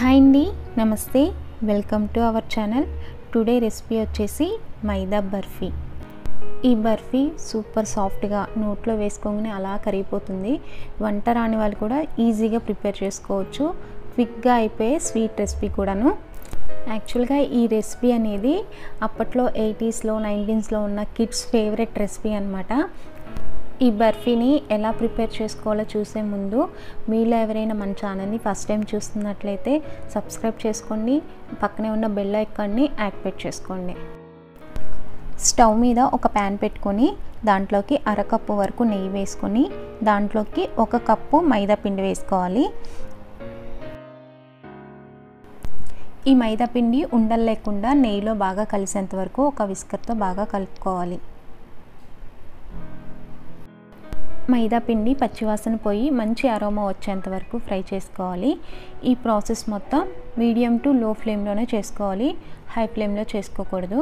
hi అండి నమస్తే welcome to our channel today recipe వచ్చేసి మైదా బర్ఫీ ఈ బర్ఫీ సూపర్ సాఫ్ట్గా నోట్లో వేసుకోగానే అలా కరిగిపోతుంది వంట రాని వాళ్ళు కూడా ఈజీగా ప్రిపేర్ చేసుకోవచ్చు క్విక్గా అయిపోయే స్వీట్ రెసిపీ కూడాను యాక్చువల్గా ఈ రెసిపీ అనేది అప్పట్లో ఎయిటీస్లో నైన్టీన్స్లో ఉన్న కిడ్స్ ఫేవరెట్ రెసిపీ అనమాట ఈ బర్ఫీని ఎలా ప్రిపేర్ చేసుకోవాలో చూసే ముందు మీలో ఎవరైనా మన ఛానల్ని ఫస్ట్ టైం చూస్తున్నట్లయితే సబ్స్క్రైబ్ చేసుకోండి పక్కనే ఉన్న బెల్ ఐకాన్ని యాక్టివేట్ చేసుకోండి స్టవ్ మీద ఒక ప్యాన్ పెట్టుకొని దాంట్లోకి అరకప్పు వరకు నెయ్యి వేసుకొని దాంట్లోకి ఒక కప్పు మైదా పిండి వేసుకోవాలి ఈ మైదా పిండి ఉండలు లేకుండా నెయ్యిలో బాగా కలిసేంత వరకు ఒక విస్కర్తో బాగా కలుపుకోవాలి మైదా పిండి పచ్చివాసన పోయి మంచి అరోమా వచ్చేంత వరకు ఫ్రై చేసుకోవాలి ఈ ప్రాసెస్ మొత్తం మీడియం టు లో ఫ్లేమ్లోనే చేసుకోవాలి హై ఫ్లేమ్లో చేసుకోకూడదు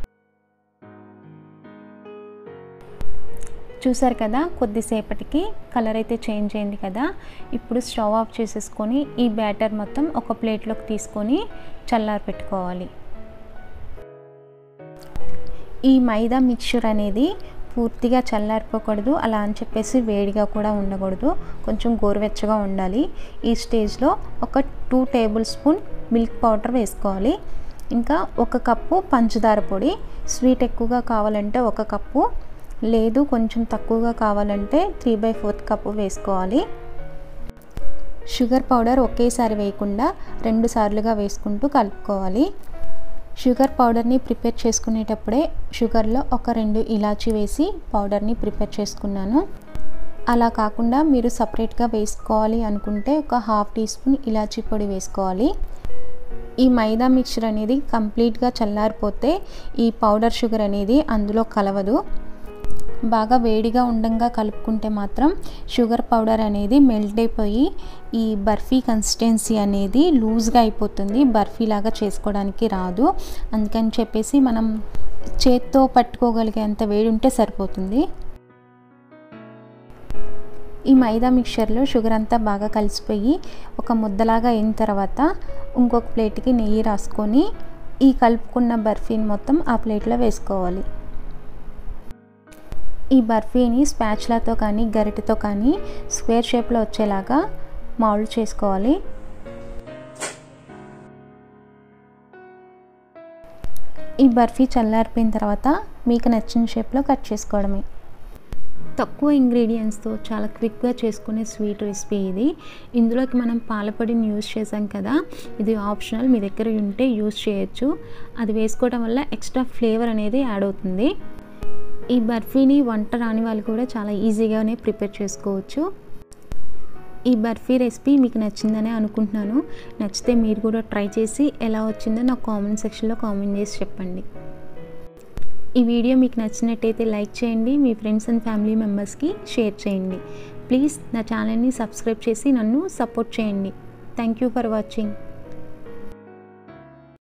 చూసారు కదా కొద్దిసేపటికి కలర్ అయితే చేంజ్ అయింది కదా ఇప్పుడు స్టవ్ ఆఫ్ చేసేసుకొని ఈ బ్యాటర్ మొత్తం ఒక ప్లేట్లోకి తీసుకొని చల్లారి పెట్టుకోవాలి ఈ మైదా మిక్చర్ అనేది పూర్తిగా చల్లారిపోకూడదు అలా అని చెప్పేసి వేడిగా కూడా ఉండకూడదు కొంచెం గోరువెచ్చగా ఉండాలి ఈ స్టేజ్లో ఒక two tablespoon milk powder వేసుకోవాలి ఇంకా ఒక కప్పు పంచదార పొడి స్వీట్ ఎక్కువగా కావాలంటే ఒక కప్పు లేదు కొంచెం తక్కువగా కావాలంటే త్రీ బై ఫోర్త్ కప్పు వేసుకోవాలి షుగర్ పౌడర్ ఒకేసారి వేయకుండా రెండు సార్లుగా వేసుకుంటూ కలుపుకోవాలి షుగర్ పౌడర్ని ప్రిపేర్ చేసుకునేటప్పుడే షుగర్లో ఒక రెండు ఇలాచి వేసి పౌడర్ని ప్రిపేర్ చేసుకున్నాను అలా కాకుండా మీరు సపరేట్గా వేసుకోవాలి అనుకుంటే ఒక హాఫ్ టీ స్పూన్ ఇలాచీ పొడి వేసుకోవాలి ఈ మైదా మిక్చర్ అనేది కంప్లీట్గా చల్లారిపోతే ఈ పౌడర్ షుగర్ అనేది అందులో కలవదు బాగా వేడిగా ఉండంగా కలుపుకుంటే మాత్రం షుగర్ పౌడర్ అనేది మెల్ట్ అయిపోయి ఈ బర్ఫీ కన్సిస్టెన్సీ అనేది లూజ్గా అయిపోతుంది బర్ఫీ లాగా చేసుకోవడానికి రాదు అందుకని చెప్పేసి మనం చేత్తో పట్టుకోగలిగేంత వేడి ఉంటే సరిపోతుంది ఈ మైదా మిక్చర్లో షుగర్ అంతా బాగా కలిసిపోయి ఒక ముద్దలాగా అయిన తర్వాత ఇంకొక ప్లేట్కి నెయ్యి రాసుకొని ఈ కలుపుకున్న బర్ఫీని మొత్తం ఆ ప్లేట్లో వేసుకోవాలి ఈ బర్ఫీని స్పాచ్లతో కానీ గరిటెతో కానీ స్క్వేర్ షేప్లో వచ్చేలాగా మౌల్డ్ చేసుకోవాలి ఈ బర్ఫీ చల్లారిపోయిన తర్వాత మీకు నచ్చిన షేప్లో కట్ చేసుకోవడమే తక్కువ ఇంగ్రీడియంట్స్తో చాలా క్విక్గా చేసుకునే స్వీట్ రెసిపీ ఇది ఇందులోకి మనం పాలపొడిని యూజ్ చేసాం కదా ఇది ఆప్షనల్ మీ దగ్గర ఉంటే యూజ్ చేయొచ్చు అది వేసుకోవడం వల్ల ఎక్స్ట్రా ఫ్లేవర్ అనేది యాడ్ అవుతుంది ఈ బర్ఫీని వంట రాని వాళ్ళు కూడా చాలా ఈజీగానే ప్రిపేర్ చేసుకోవచ్చు ఈ బర్ఫీ రెసిపీ మీకు నచ్చిందనే అనుకుంటున్నాను నచ్చితే మీరు కూడా ట్రై చేసి ఎలా వచ్చిందో నాకు కామెంట్ సెక్షన్లో కామెంట్ చేసి చెప్పండి ఈ వీడియో మీకు నచ్చినట్టయితే లైక్ చేయండి మీ ఫ్రెండ్స్ అండ్ ఫ్యామిలీ మెంబర్స్కి షేర్ చేయండి ప్లీజ్ నా ఛానల్ని సబ్స్క్రైబ్ చేసి నన్ను సపోర్ట్ చేయండి థ్యాంక్ యూ ఫర్ వాచింగ్